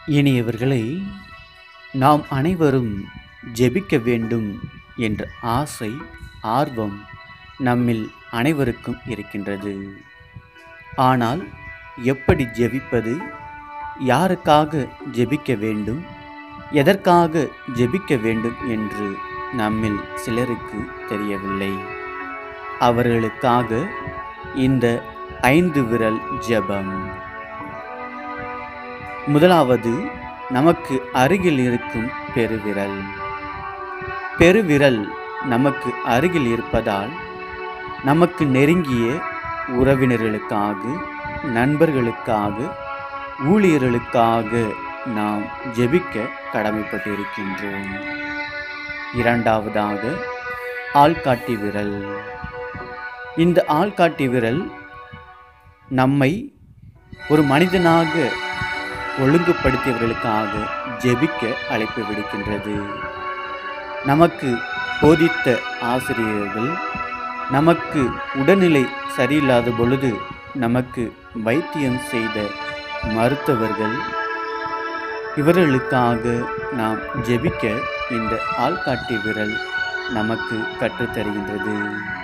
இனியவர்களே நாம் அனைவரும் ஜெபிக்க வேண்டும் என்ற ஆசை ஆர்வம் நம்மில் அனைவருக்கும் இருக்கின்றது ஆனால் எப்படி ஜெபிப்பது யாருக்காக ஜெபிக்க வேண்டும் எதற்காக ஜெபிக்க வேண்டும் என்று நம்மில் சிலருக்கு தெரியவில்லை அவர்களுக்காக இந்த ஐந்து விரல் ஜெபம் முதலாவது நமக்கு அருகில் இருக்கும் பெருவிரல் பெருவிரல் நமக்கு அருகில் இருப்பதால் நமக்கு நெருங்கிய உறவினர்களுக்காக நண்பர்களுக்காக ஊழியர்களுக்காக நாம் ஜெபிக்க கடமைப்பட்டிருக்கின்றோம் இரண்டாவதாக ஆள்காட்டி விரல் இந்த ஆள்காட்டி விரல் நம்மை ஒரு மனிதனாக ஒழுங்குபடுத்தியவர்களுக்காக ஜெபிக்க அழைப்பு விடுக்கின்றது நமக்கு போதித்த ஆசிரியர்கள் நமக்கு உடல்நிலை சரியில்லாத பொழுது நமக்கு வைத்தியம் செய்த மருத்துவர்கள் இவர்களுக்காக நாம் ஜெபிக்க இந்த ஆள்காட்டி விரல் நமக்கு கற்றுத்தருகின்றது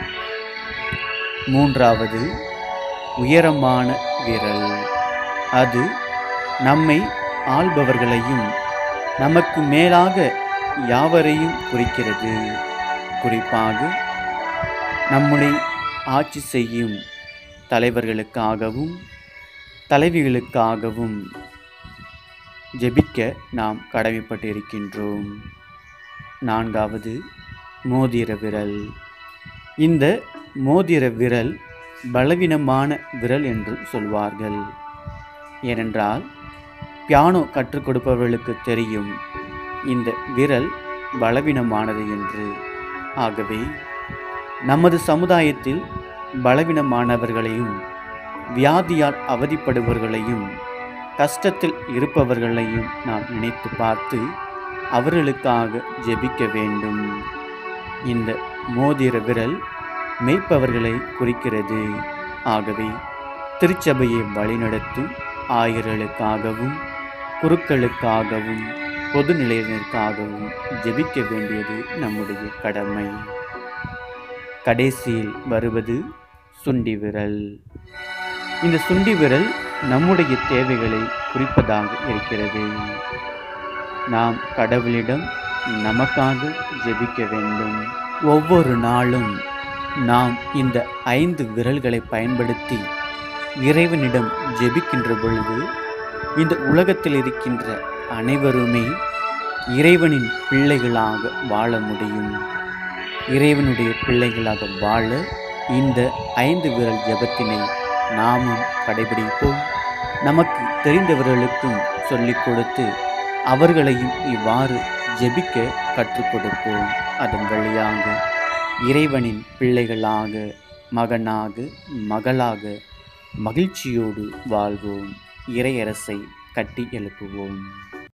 மூன்றாவது உயரமான விரல் அது நம்மை ஆள்பவர்களையும் நமக்கு மேலாக யாவரையும் குறிக்கிறது குறிப்பாக நம்முடைய ஆட்சி செய்யும் தலைவர்களுக்காகவும் தலைவிகளுக்காகவும் ஜெபிக்க நாம் கடமைப்பட்டிருக்கின்றோம் நான்காவது மோதிர விரல் இந்த மோதிர விரல் பலவீனமான விரல் என்று சொல்வார்கள் ஏனென்றால் பியானோ கற்றுக் கொடுப்பவர்களுக்கு தெரியும் இந்த விரல் பலவீனமானது என்று ஆகவே நமது சமுதாயத்தில் பலவீனமானவர்களையும் வியாதியால் அவதிப்படுபவர்களையும் கஷ்டத்தில் இருப்பவர்களையும் நாம் நினைத்து பார்த்து அவர்களுக்காக ஜெபிக்க வேண்டும் இந்த மோதிர விரல் மெய்ப்பவர்களை குறிக்கிறது ஆகவே திருச்சபையை வழிநடத்தும் ஆயர்களுக்காகவும் குருக்களுக்காகவும் பொதுநிலையினருக்காகவும் ஜெபிக்க வேண்டியது நம்முடைய கடமை கடைசியில் வருவது சுண்டி விரல் இந்த சுண்டி விரல் நம்முடைய தேவைகளை குறிப்பதாக இருக்கிறது நாம் கடவுளிடம் நமக்காக ஜெபிக்க வேண்டும் ஒவ்வொரு நாளும் நாம் இந்த ஐந்து விரல்களை பயன்படுத்தி இறைவனிடம் ஜெபிக்கின்ற பொழுது இந்த உலகத்தில் இருக்கின்ற அனைவருமே இறைவனின் பிள்ளைகளாக வாழ முடியும் இறைவனுடைய பிள்ளைகளாக வாழ இந்த ஐந்து விரல் ஜெபத்தினை நாமும் கடைபிடிப்போம் நமக்கு தெரிந்தவர்களுக்கும் சொல்லிக் கொடுத்து அவர்களையும் இவ்வாறு ஜெபிக்க கற்றுக் கொடுப்போம் அதன் வழியாக இறைவனின் பிள்ளைகளாக மகனாக மகளாக மகிழ்ச்சியோடு வாழ்வோம் இறையரசை கட்டி எழுப்புவோம்